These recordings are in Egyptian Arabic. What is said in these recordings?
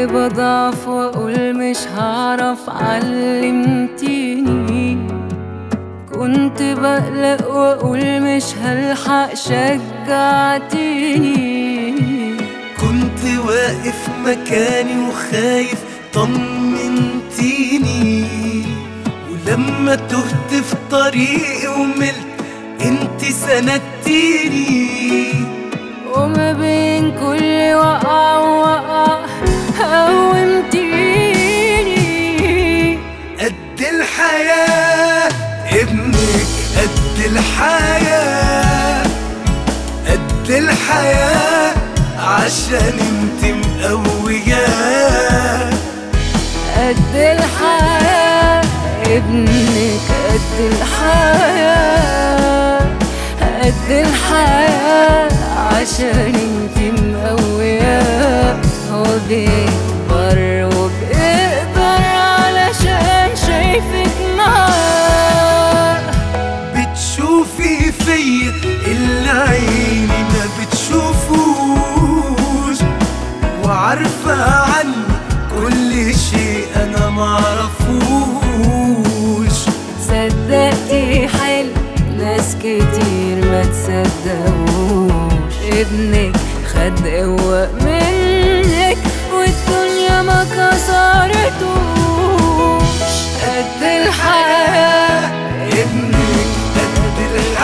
بضعف واقول مش هعرف علمتيني كنت بقلق واقول مش هلحق شجعتيني كنت واقف مكاني وخايف طمنتيني ولما تهت في طريقي وملت انت سندتيني وما بين كل وقع ووقع قومتيني قد الحياة ابنك قد الحياة قد الحياة عشان انت مقوياه قد الحياة ابنك قد الحياة قد الحياة عشان انت مقوياه هو بيكبر وبيقدر علشان شايفك معاه بتشوفي فيا اللي عيني ما بتشوفوش وعارفة عني كل شيء انا معرفوش صدقتي حلو ناس كتير ما تصدقوش ابنك خد قوة منك والدنيا ما كسرتوش قد الحياة ابنك قد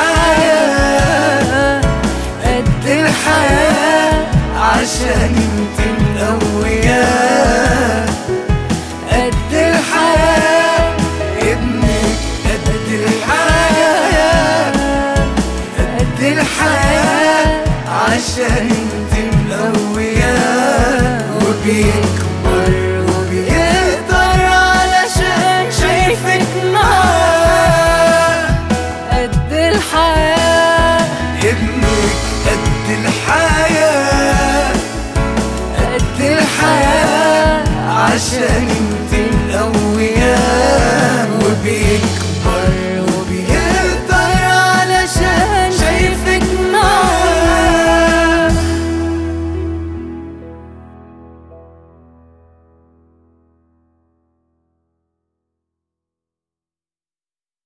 الحياة قد الحياة عشان انت مقوياه قد الحياة ابنك قد الحياة قد الحياة عشان انت مقوياه وبيك